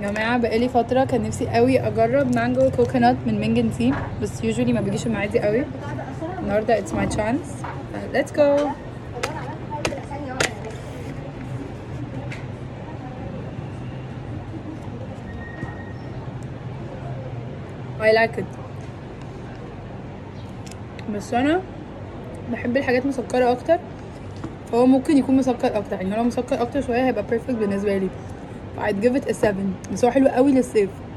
يا جماعه بقالي فتره كان نفسي قوي اجرب مانجو كوكونات من مينجن تي بس يوجولي ما بيجيش معايا قوي النهارده اتس ماي تشانس ليتس جو I like it بس انا بحب الحاجات مسكرة اكتر فهو ممكن يكون مسكر اكتر يعني هو لو مسكر اكتر شوية هيبقى perfect بالنسبة لي I'd give it a 7 بس هو حلو قوي للصيف